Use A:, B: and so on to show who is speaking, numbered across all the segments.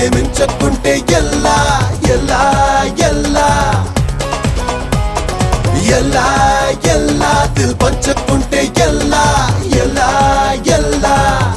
A: ప్రేమించకుంటే ఎల్లా ఎల్లా ఎల్లా ఎల్లా ఎల్లా దిల్ పంచకుంటే ఎల్లా ఎల్లా ఎల్లా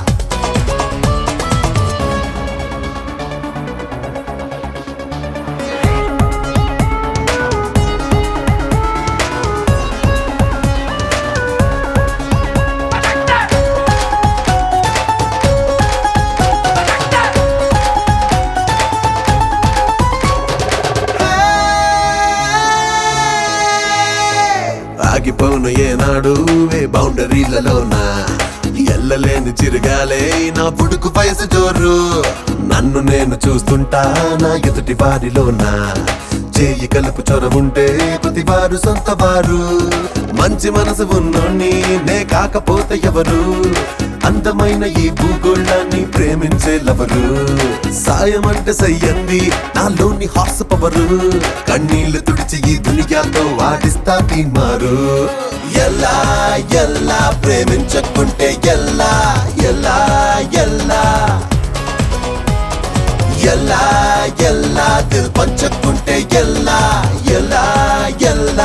A: ఆగిపోను ఏనాడు ఏ బౌండరీలలోన ఎల్లలేని చిరగాలే నా పుడుకు వయసు జోరు నన్ను నేను చూస్తుంటా నా ఎదుటి వారిలోన చేయి కలుపు చొరవుంటే ప్రతి వారు సొంత వారు మంచి మనసు ఉన్నోణ్ణి నే కాకపోతే ఎవరు అందమైన ఈ భూగోళాన్ని ప్రేమించే లవరు సాయం అంటే సయ్యంది నాలోని హార్స్ పవరు కన్నీళ్లు తుడిచి ఈ దునియాతో వాడిస్తా తీమారు ఎల్లా ఎల్లా ప్రేమించకుంటే ఎల్లా ఎల్లా ఎల్లా ఎల్లా ఎల్లా దిల్ పంచకుంటే ఎల్లా ఎల్లా ఎల్లా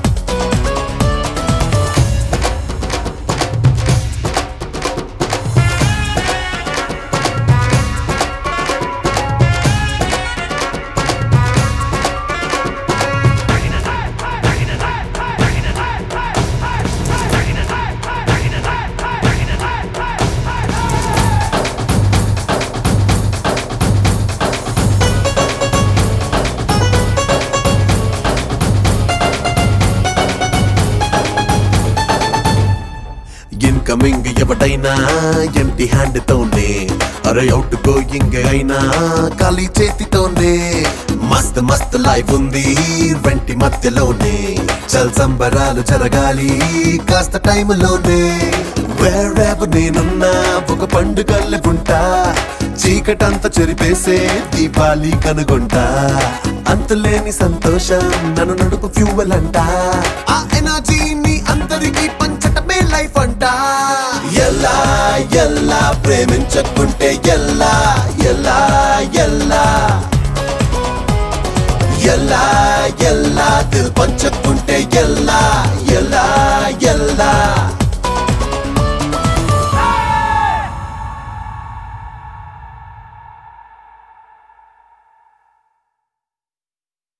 A: ఇన్కమింగ్ ఎవడైనా ఎంటి హ్యాండ్ తోనే అరే అవుట్ గోయింగ్ అయినా ఖాళీ చేతితోనే మస్త్ మస్త్ లైఫ్ ఉంది వెంటి మధ్యలోనే చల్ సంబరాలు జరగాలి కాస్త టైంలోనే వేరెవర్ నేనున్నా ఒక పండుగల్లి ఉంటా చీకటంతా చెరిపేసే దీపాలి కనుగొంటా అంతులేని సంతోషం నన్ను నడుపు ఫ్యూవల్ అంట ఆ ఎనర్జీని అందరికీ పంచటమే లైఫ్ అంట ఎల్లా ఎల్లా ప్రేమించకుంటే ఎల్లా ఎల్లా ఎల్లా ఎల్లా ఎల్లా దిల్ పంచకుంటే ఎల్లా